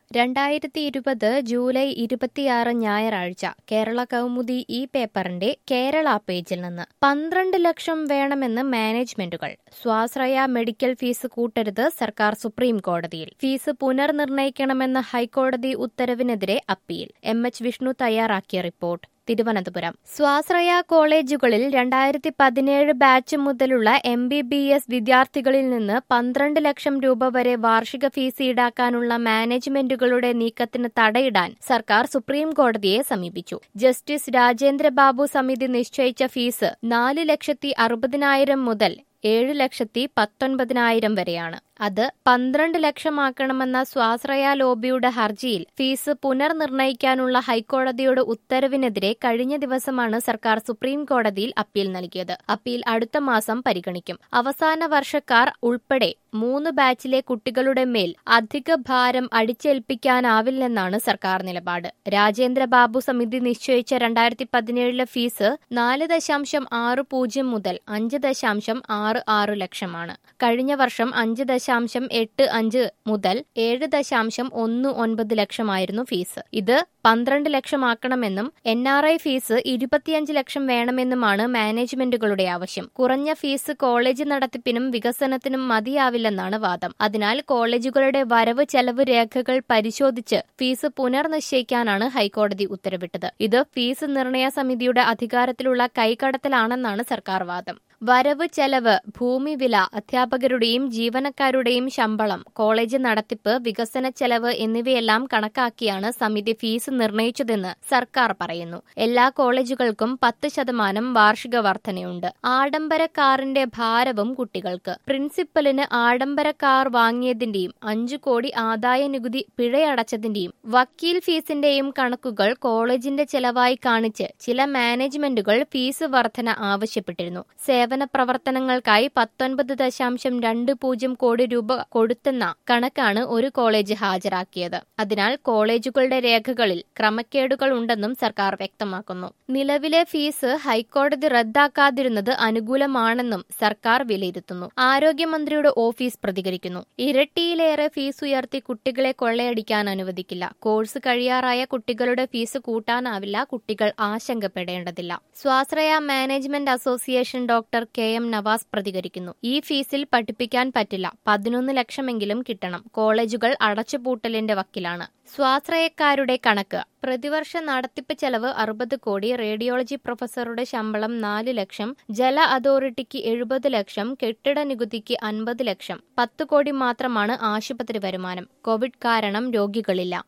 രണ്ടായിരത്തി ഇരുപത് ജൂലൈ ഇരുപത്തിയാറ് ഞായറാഴ്ച കേരള കൗമുദി ഈ പേപ്പറിന്റെ കേരള പേജിൽ നിന്ന് പന്ത്രണ്ട് ലക്ഷം വേണമെന്ന് മാനേജ്മെന്റുകൾ സ്വാശ്രയ മെഡിക്കൽ ഫീസ് കൂട്ടരുത് സർക്കാർ സുപ്രീം കോടതിയിൽ ഫീസ് പുനർനിർണയിക്കണമെന്ന ഹൈക്കോടതി ഉത്തരവിനെതിരെ അപ്പീൽ എം എച്ച് വിഷ്ണു തയ്യാറാക്കിയ റിപ്പോർട്ട് തിരുവനന്തപുരം സ്വാശ്രയ കോളേജുകളിൽ രണ്ടായിരത്തി പതിനേഴ് ബാച്ച് മുതലുള്ള എം ബി ബി എസ് വിദ്യാർത്ഥികളിൽ നിന്ന് പന്ത്രണ്ട് ലക്ഷം രൂപ വരെ വാർഷിക ഫീസ് ഈടാക്കാനുള്ള മാനേജ്മെന്റുകളുടെ നീക്കത്തിന് തടയിടാൻ സർക്കാർ സുപ്രീം കോടതിയെ സമീപിച്ചു ജസ്റ്റിസ് രാജേന്ദ്രബാബു സമിതി നിശ്ചയിച്ച ഫീസ് നാല് ലക്ഷത്തി അറുപതിനായിരം മുതൽ ഏഴ് ലക്ഷത്തി പത്തൊൻപതിനായിരം വരെയാണ് അത് പന്ത്രണ്ട് ലക്ഷമാക്കണമെന്ന സ്വാശ്രയ ലോബിയുടെ ഹർജിയിൽ ഫീസ് പുനർനിർണയിക്കാനുള്ള ഹൈക്കോടതിയുടെ ഉത്തരവിനെതിരെ കഴിഞ്ഞ ദിവസമാണ് സർക്കാർ സുപ്രീം കോടതിയിൽ അപ്പീൽ നൽകിയത് അപ്പീൽ അടുത്ത മാസം പരിഗണിക്കും അവസാന വർഷക്കാർ ഉൾപ്പെടെ മൂന്ന് ബാച്ചിലെ കുട്ടികളുടെ മേൽ അധിക ഭാരം അടിച്ചേൽപ്പിക്കാനാവില്ലെന്നാണ് സർക്കാർ നിലപാട് രാജേന്ദ്രബാബു സമിതി നിശ്ചയിച്ച രണ്ടായിരത്തി പതിനേഴിലെ ഫീസ് നാല് ദശാംശം ആറ് പൂജ്യം മുതൽ അഞ്ച് ദശാംശം ആറ് ആറ് ലക്ഷമാണ് കഴിഞ്ഞ വർഷം അഞ്ച് ദശാംശം എട്ട് അഞ്ച് മുതൽ ഏഴ് ദശാംശം ഒന്ന് ഒൻപത് ലക്ഷമായിരുന്നു ഫീസ് ഇത് പന്ത്രണ്ട് ലക്ഷമാക്കണമെന്നും എൻ ആർ ഐ ഫീസ് ഇരുപത്തിയഞ്ച് ലക്ഷം വേണമെന്നുമാണ് മാനേജ്മെന്റുകളുടെ ആവശ്യം കുറഞ്ഞ ഫീസ് കോളേജ് നടത്തിപ്പിനും വികസനത്തിനും മതിയാവില്ലെന്നാണ് വാദം അതിനാൽ കോളേജുകളുടെ വരവ് ചെലവ് രേഖകൾ പരിശോധിച്ച് ഫീസ് പുനർനിശ്ചയിക്കാനാണ് ഹൈക്കോടതി ഉത്തരവിട്ടത് ഇത് ഫീസ് നിർണയ സമിതിയുടെ അധികാരത്തിലുള്ള കൈകടത്തലാണെന്നാണ് സർക്കാർ വാദം വരവ് ചെലവ് ഭൂമി വില അധ്യാപകരുടെയും ജീവനക്കാരുടെയും ശമ്പളം കോളേജ് നടത്തിപ്പ് വികസന ചെലവ് എന്നിവയെല്ലാം കണക്കാക്കിയാണ് സമിതി ഫീസ് നിർണയിച്ചതെന്ന് സർക്കാർ പറയുന്നു എല്ലാ കോളേജുകൾക്കും പത്ത് ശതമാനം വാർഷിക വർധനയുണ്ട് ആഡംബര കാറിന്റെ ഭാരവും കുട്ടികൾക്ക് പ്രിൻസിപ്പലിന് ആഡംബര കാർ വാങ്ങിയതിന്റെയും അഞ്ചു കോടി ആദായ നികുതി പിഴയടച്ചതിന്റെയും വക്കീൽ ഫീസിന്റെയും കണക്കുകൾ കോളേജിന്റെ ചെലവായി കാണിച്ച് ചില മാനേജ്മെന്റുകൾ ഫീസ് വർധന ആവശ്യപ്പെട്ടിരുന്നു സേവന പ്രവർത്തനങ്ങൾക്കായി പത്തൊൻപത് ദശാംശം രണ്ട് പൂജ്യം കോടി രൂപ കൊടുത്തെന്ന കണക്കാണ് ഒരു കോളേജ് ഹാജരാക്കിയത് അതിനാൽ കോളേജുകളുടെ രേഖകളിൽ ക്രമക്കേടുകൾ ഉണ്ടെന്നും സർക്കാർ വ്യക്തമാക്കുന്നു നിലവിലെ ഫീസ് ഹൈക്കോടതി റദ്ദാക്കാതിരുന്നത് അനുകൂലമാണെന്നും സർക്കാർ വിലയിരുത്തുന്നു ആരോഗ്യമന്ത്രിയുടെ ഓഫീസ് പ്രതികരിക്കുന്നു ഇരട്ടിയിലേറെ ഫീസ് ഉയർത്തി കുട്ടികളെ കൊള്ളയടിക്കാൻ അനുവദിക്കില്ല കോഴ്സ് കഴിയാറായ കുട്ടികളുടെ ഫീസ് കൂട്ടാനാവില്ല കുട്ടികൾ ആശങ്കപ്പെടേണ്ടതില്ല സ്വാശ്രയ management association doctor K M Navas പ്രതികരിക്കുന്നു ഈ ഫീസിൽ പഠിപ്പിക്കാൻ പറ്റില്ല പതിനൊന്ന് ലക്ഷമെങ്കിലും കിട്ടണം കോളേജുകൾ അടച്ചുപൂട്ടലിന്റെ വക്കിലാണ് സ്വാശ്രയക്കാരുടെ കണക്ക് പ്രതിവർഷ നടത്തിപ്പ് ചെലവ് അറുപത് കോടി റേഡിയോളജി പ്രൊഫസറുടെ ശമ്പളം നാല് ലക്ഷം ജല അതോറിറ്റിക്ക് എഴുപത് ലക്ഷം കെട്ടിട നികുതിക്ക് അൻപത് ലക്ഷം പത്ത് കോടി മാത്രമാണ് ആശുപത്രി വരുമാനം കോവിഡ് കാരണം രോഗികളില്ല